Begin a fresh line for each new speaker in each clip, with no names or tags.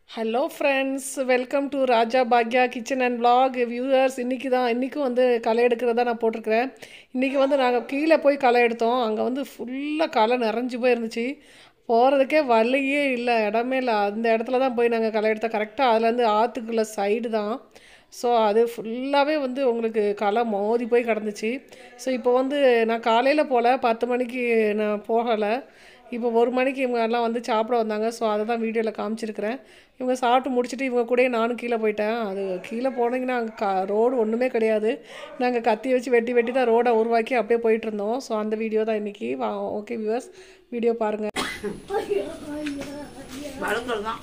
Hello friends welcome to Raja பாக்யா kitchen and vlog viewers இன்றைக்கி தான் இன்றைக்கும் வந்து களை எடுக்கிறதா நான் போட்டிருக்கிறேன் இன்றைக்கி வந்து நாங்கள் கீழே போய் களை எடுத்தோம் அங்கே வந்து ஃபுல்லாக களை நிறைஞ்சு போய் இருந்துச்சு போகிறதுக்கே வழியே இல்லை இடமே இல்லை அந்த இடத்துல தான் போய் நாங்கள் களை எடுத்தோம் கரெக்டாக அதுலேருந்து ஆற்றுக்குள்ள சைடு தான் ஸோ அது ஃபுல்லாகவே வந்து உங்களுக்கு களை மோதி போய் கிடந்துச்சு ஸோ இப்போ வந்து நான் காலையில் போகல பத்து மணிக்கு நான் போகலை இப்போ ஒரு மணிக்கு இவங்க எல்லாம் வந்து சாப்பிட வந்தாங்க ஸோ அதை தான் வீடியோவில் காமிச்சிருக்கிறேன் இவங்க சாப்பிட்டு முடிச்சுட்டு இவங்க கூடயே நானும் கீழே போயிட்டேன் அது கீழே போனீங்கன்னா அங்கே க ரோடு ஒன்றுமே கிடையாது நாங்கள் கத்தி வச்சு வெட்டி வெட்டி தான் ரோடை உருவாக்கி அப்படியே போயிட்டு இருந்தோம் ஸோ அந்த வீடியோ தான் இன்றைக்கி வா ஓகே வியூவர்ஸ் வீடியோ பாருங்கள்
பழங்கள் தான்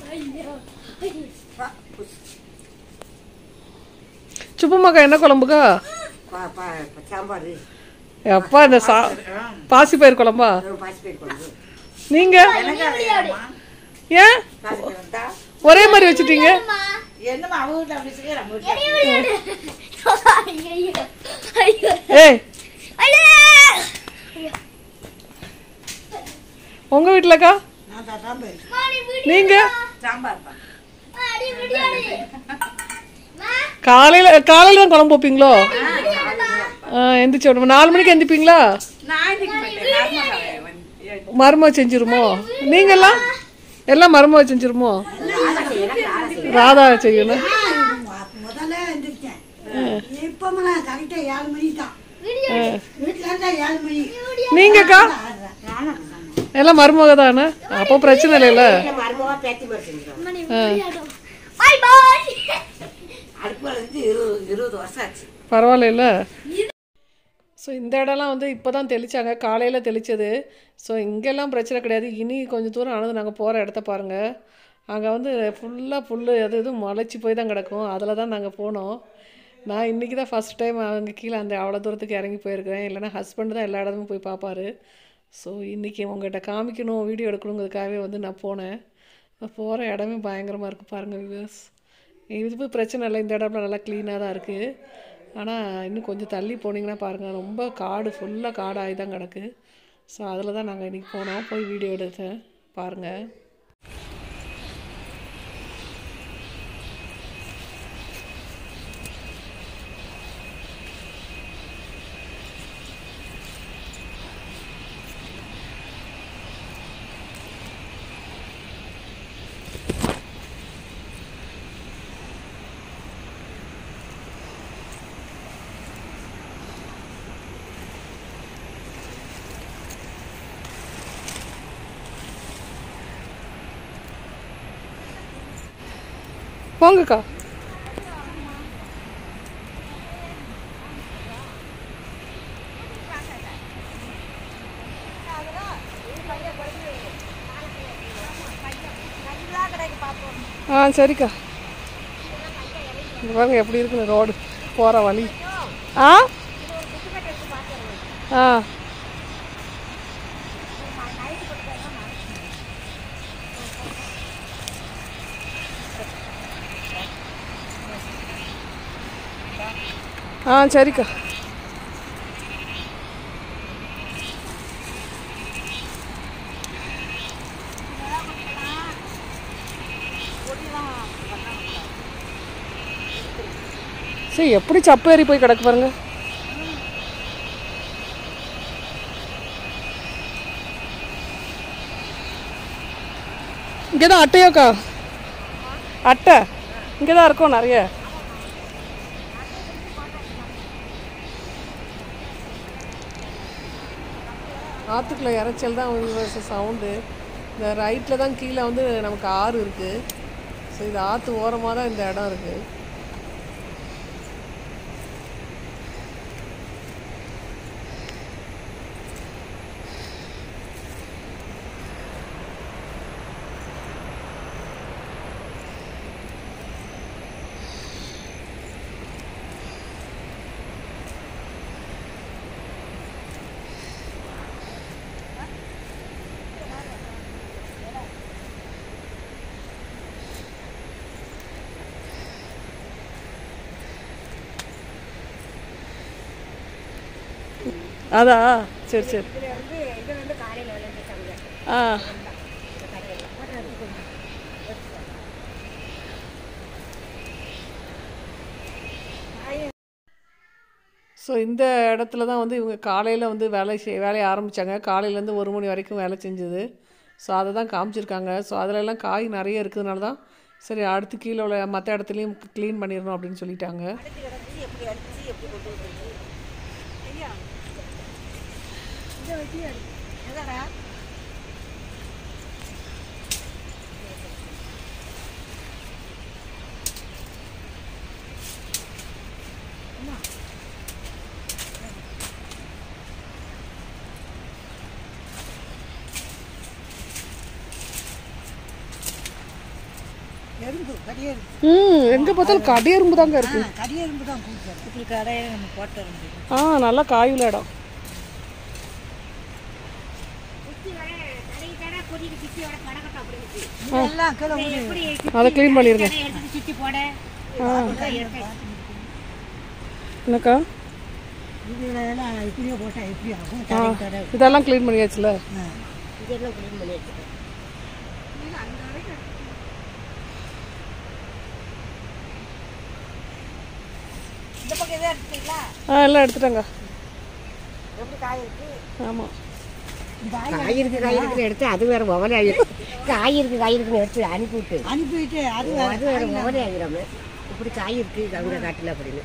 சுப்புமாக்கா என்ன குழம்புக்கா
பா- பா- சாம்பார்
அப்பா இந்த சா பாசி பயிர் குழம்பா
பாசிப்பயிர் குழம்பு
நீங்கள் ஏன்
பாசிப்பயிர் தான்
ஒரே மாதிரி வச்சுட்டீங்க
என்னம்மா அவங்க வீட்டில் அப்படி செய்ய நம்ம வீட்டில்
ஏய் உங்கள் வீட்டிலக்கா
நான் தான் சாம்பார்
நீங்கள்
சாம்பார் தான்
காலையில் காலையில் தான் குழம்பு வைப்பீங்களோ ஆ எந்திரிச்சு விடுமா நாலு மணிக்கு எந்திப்பீங்களா
நான் இதுக்கு போயிட்டேன்
மருமக செஞ்சிருமோ நீங்கெல்லாம் எல்லாம் மருமக செஞ்சிருமோ ராதா செய்யணும்
முதல்ல எந்திரிச்சேன் இப்பமெல்லாம் கரெக்டா ஏழு மணி தான் வீட்டுல இருந்தா ஏழு மணி
நீங்கக்கா
நானும்
எல்லாம் மருமக தானே அப்போ பிரச்சனை இல்லைல்ல
மருமகா பேத்தி மாதிரி செஞ்சிடும்
Bye bye.
அடுப்புல இருந்து இருபது இருபது வருஷம் ஆச்சு
பரவாயில்ல ஸோ இந்த இடம்லாம் வந்து இப்போ தான் தெளித்தாங்க காலையில் தெளித்தது ஸோ இங்கெல்லாம் பிரச்சனை கிடையாது இனி கொஞ்சம் தூரம் ஆனது நாங்கள் போகிற இடத்த பாருங்கள் அங்கே வந்து ஃபுல்லாக புல் அது இது முளைச்சி போய் தான் கிடக்கும் அதில் தான் நாங்கள் போனோம் நான் இன்றைக்கி தான் ஃபஸ்ட் டைம் அங்கே கீழே அந்த அவ்வளோ தூரத்துக்கு இறங்கி போயிருக்கிறேன் இல்லைன்னா ஹஸ்பண்ட் தான் எல்லா இடமும் போய் பார்ப்பாரு ஸோ இன்றைக்கி உங்கள்கிட்ட காமிக்கணும் வீடியோ எடுக்கணுங்கிறதுக்காகவே வந்து நான் போனேன் போகிற இடமே பயங்கரமாக இருக்குது பாருங்கள் வியூவர்ஸ் இது பிரச்சனை இல்லை இந்த இடம்லாம் நல்லா க்ளீனாக தான் இருக்குது ஆனால் இன்னும் கொஞ்சம் தள்ளி போனீங்கன்னா பாருங்கள் ரொம்ப காடு ஃபுல்லாக காடாகி தான் கிடக்கு ஸோ அதில் தான் நாங்கள் இன்றைக்கி போனோம் போய் வீடியோ எடுத்தேன் பாருங்கள் போங்கக்கா ஆ சரிக்கா இங்க பாருங்க எப்படி இருக்குன்னு ரோடு போகிற வழி ஆ ஆ ஆ சரிக்கா சரி எப்படி சப்பு ஏறி போய் கிடக்கு பாருங்க இங்கே தான் அட்டையோக்கா அட்டை இங்கே தான் இருக்கும் நிறைய ஆற்றுக்குள்ள இறைச்சல் தான் சவுண்டு இந்த ரைட்டில் தான் கீழே வந்து நமக்கு ஆறு இருக்குது ஸோ இது ஆற்று ஓரமாக தான் இந்த இடம் இருக்குது அதா சரி சரி ஆ ஸோ இந்த இடத்துல தான் வந்து இவங்க காலையில் வந்து வேலை செய் வேலையை ஆரம்பித்தாங்க காலையிலேருந்து ஒரு மணி வரைக்கும் வேலை செஞ்சது ஸோ அதை தான் காமிச்சிருக்காங்க ஸோ அதிலெல்லாம் காய் நிறைய இருக்கிறதுனால தான் சரி அடுத்து கீழே உள்ள மற்ற இடத்துலையும் க்ளீன் பண்ணிடணும் அப்படின்னு சொல்லிட்டாங்க
எறும்பு கடியெறும்பு
ம் எங்கே பார்த்தாலும் கடையெரும்பு தாங்க இருக்கு
ஆ கடியெறும்பு தான் கூப்பிடுறது
இப்படி கடையை நம்ம போட்டு வர முடியும்
ஆ நல்லா காயுள்ள இடம்
எல்லாம் கீழே விழுது.
அதை க்ளீன் பண்ணிடுங்க
சுத்தி போட
என்னக்கா
இதுல எல்லாம் இப்படியே போட்டா எப்படி ஆகும் தடை தடை
இதெல்லாம் க்ளீன் பண்ணியாச்சுல
ஆ.
இதெல்லாம் க்ளீன் பண்ணி வச்சுக்கோ இந்த பக்கம் எதாவது எடுத்துட்டீங்களா
ஆ எல்லாம் எடுத்துட்டாங்க
எப்படி காய் இருக்கு
ஆமாம்
காய் இருக்கு காய் இருக்குன்னு எடுத்து அது வேற ஒவலை ஆகிடும் காய் இருக்கு காய் இருக்குன்னு எடுத்து அனுப்பிவிட்டு
அனுப்பிட்டு அது
அது வேற ஒவலை ஆகிடாம இப்படி காய் இருக்கு அவங்க காட்டில் அப்படின்னு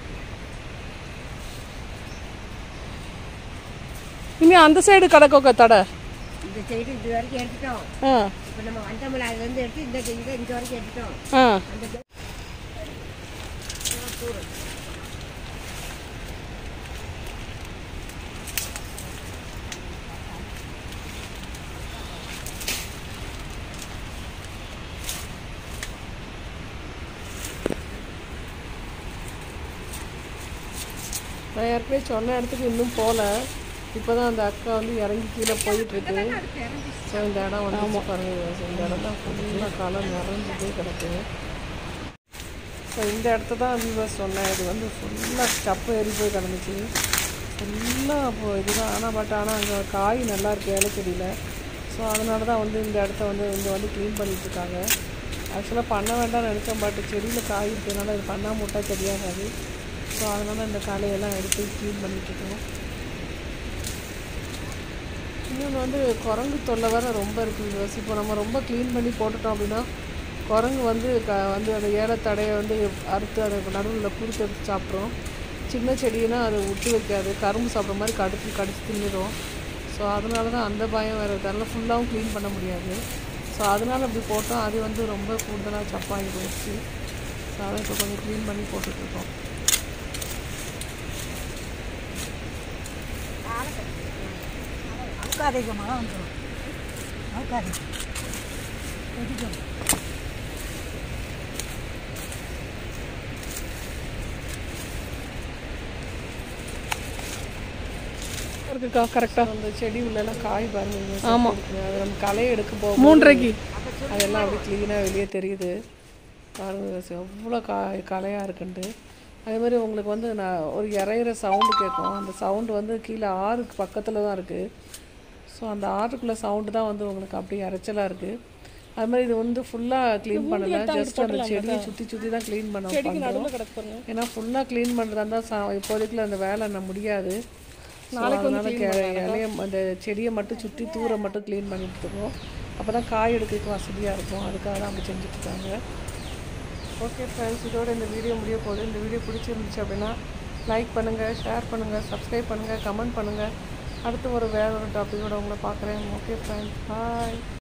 இனி அந்த சைடு கிடக்கோக்க தடை
இந்த சைடு இது வரைக்கும் எடுத்துட்டோம்
ஆ
இப்போ நம்ம வண்டமில்ல அதுலேருந்து எடுத்து இந்த இங்கே இங்கே வரைக்கும் எடுத்துட்டோம்
ஆ நான் ஏற்கனவே சொன்ன இடத்துக்கு இன்னும் போகல இப்போ தான் அந்த அக்கா வந்து இறங்கி கீழே போயிட்டுருக்கு ஸோ இந்த இடம் வந்து பாருங்க so இந்த இடம் தான் ஃபுல்லாக காலம் நிறைஞ்சு போய் கிடக்கு ஸோ இந்த இடத்த தான் வந்து சொன்னேன் இது வந்து ஃபுல்லாக ஸ்டப்பு ஏறி போய் கிடந்துச்சு ஃபுல்லாக அப்போ இதுதான் ஆனால் பட் ஆனால் அங்கே காய் நல்லா இருக்குது ஏலச்செடியில் ஸோ அதனால தான் வந்து இந்த இடத்த வந்து இங்கே வந்து க்ளீன் பண்ணிகிட்ருக்காங்க ஆக்சுவலாக பண்ண வேண்டாம்னு நினச்சேன் பட் செடியில் காய் இருக்கிறதுனால இது பண்ணால் முட்டா சரியாகாது ஸோ அதனால் இந்த காலையெல்லாம் எடுத்து க்ளீன் பண்ணிகிட்ருக்கோம் இன்னொன்று வந்து குரங்கு தொல்லை வேற ரொம்ப இருக்குது இப்போ நம்ம ரொம்ப க்ளீன் பண்ணி போட்டுட்டோம் அப்படின்னா குரங்கு வந்து க வந்து அந்த ஏலத்தடையை வந்து அறுத்து அதை நடுவில் குறுத்து எடுத்து சாப்பிட்றோம் சின்ன செடினா அதை விட்டு வைக்காது கரும்பு சாப்பிட்ற மாதிரி கடிச்சு கடிச்சு தின்னுடும் ஸோ அதனால தான் அந்த பயம் வேறு இருக்கிறதுனால ஃபுல்லாகவும் க்ளீன் பண்ண முடியாது ஸோ அதனால அப்படி போட்டோம் அது வந்து ரொம்ப கூடுதலாக சப்பாகி போயிடுச்சு ஸோ அதை இப்போ கொஞ்சம் க்ளீன் பண்ணி போட்டுட்ருக்கோம்
அவுக்காதீங்க மழை வந்துடும் அவுக்காதீங்க கொதிக்கும்
இருக்குக்கா கரெக்டாக அந்த செடி உள்ளெல்லாம் காய் பாருங்க ஆமாம் அது நம்ம களையை எடுக்க போகும் மூன்றரைக்கு அதெல்லாம் அப்படியே க்ளீனாக வெளியே தெரியுது பாருங்க எவ்வளோ காய் களையாக இருக்குன்ட்டு அதே மாதிரி உங்களுக்கு வந்து நான் ஒரு இறையிற சவுண்டு கேட்கும் அந்த சவுண்டு வந்து கீழே ஆறுக்கு பக்கத்தில் தான் இருக்குது ஸோ அந்த ஆறுக்குள்ளே சவுண்டு தான் வந்து உங்களுக்கு அப்படியே இறைச்சலாக இருக்குது அது மாதிரி இது வந்து ஃபுல்லாக க்ளீன் பண்ணல ஜஸ்ட் அந்த செடியை சுற்றி சுற்றி தான் க்ளீன் பண்ண பண்ணுறோம் ஏன்னா ஃபுல்லாக க்ளீன் பண்ணுறதா இருந்தால் சா இப்போதைக்குள்ள அந்த வேலை நான் முடியாது நாளைக்கு வந்து இலைய அந்த செடியை மட்டும் சுற்றி தூரை மட்டும் க்ளீன் பண்ணிட்டு இருக்கோம் அப்போ தான் காய் எடுக்கிறதுக்கு வசதியாக இருக்கும் அதுக்காக தான் அப்படி செஞ்சுட்டு இருக்காங்க ஓகே ஃப்ரெண்ட்ஸ் இதோட இந்த வீடியோ முடிய போகுது இந்த வீடியோ பிடிச்சிருந்துச்சு அப்படின்னா லைக் பண்ணுங்கள் ஷேர் பண்ணுங்கள் சப்ஸ்கிரைப் பண்ணுங்கள் கமெண்ட் பண்ணுங்கள் அடுத்து ஒரு வேற ஒரு டாப்பிக்கோட உங்களை பார்க்குறேன் ஓகே ஃப்ரெண்ட்ஸ் பாய்